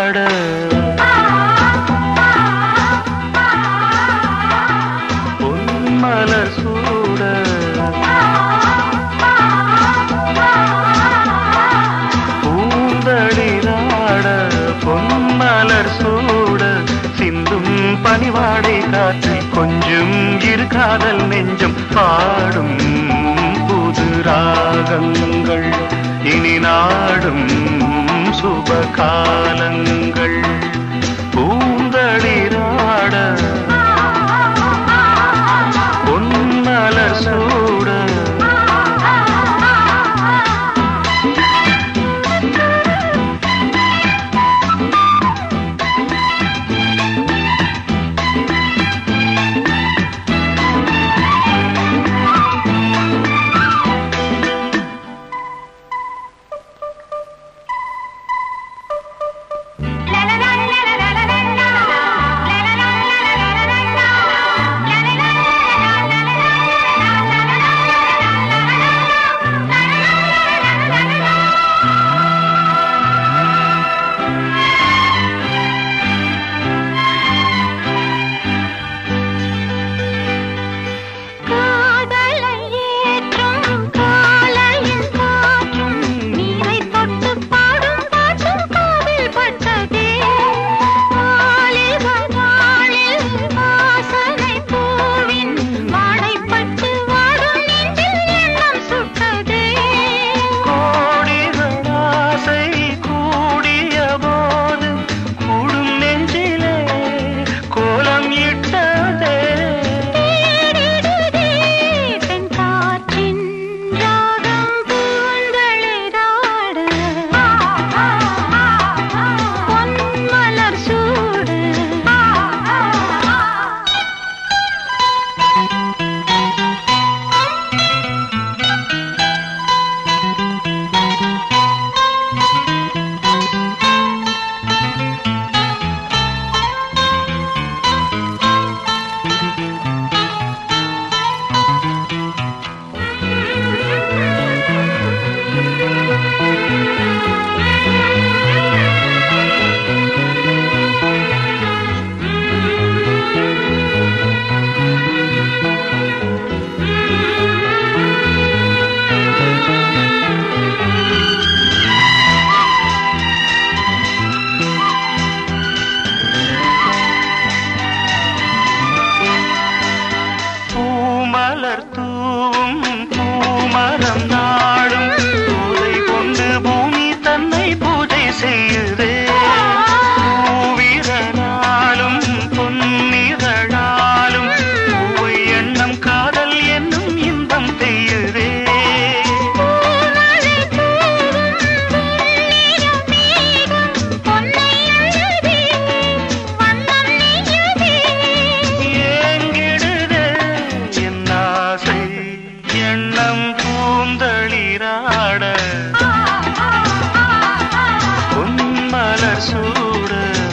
நீராட பொன்மலர் சூட பூந்தளிராட பொன்மலர் சூட சிந்தும் பனிவாடை காற்று கொஞ்சம் இரு காதல் நெஞ்சம் பாடும் புது ராகங்கள் இனி நாடும் சுப காலங்கள் பூந்தளிராட பொன்மலர் சூட காதலை ஏற்றும் காலையின் காற்றும் நீரை தொட்டு பாடும் பாட்டும் காதில் பட்டதே வாலிப நாளில் வாசனை பூவின் வாடைப்பட்டு வாடும் நெஞ்சில் எண்ணம் சுட்டதே கோடிகள் ஆசை கூடிய போது கூடும் நெஞ்சிலே கோலம் இட்டதே தேடிடுதே பெண் காற்றின் ராகம் பூந்தளிராட பொன்மலர் சூடு பூமலர் தூவும் பூமரம் நாடும் பூதை கொண்டு பூமி தன்னை பூஜை செய்யுதே பூவிரனாலும் பொன்னிதழாலும் பூவை எண்ணம் காதல் என்னும் இன்பம் செய்யுதே பூமழை தூவும் புண்ணியம் மேகம் பொன்னை அழுதே வண்ணம் நெய்யுதே ஏங்கிடுதே என் ஆசை எண்ணம் பூந்தளிராட பொன்மலர் சூட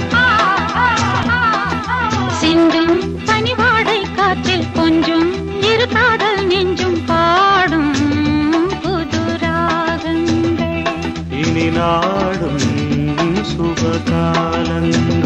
சிந்தும் பனிவாடை காற்றில் கொஞ்சம் இரு காதல் நெஞ்சும் பாடும் புது ராகங்கள் இனி நாடும் சுபகாலங்கள்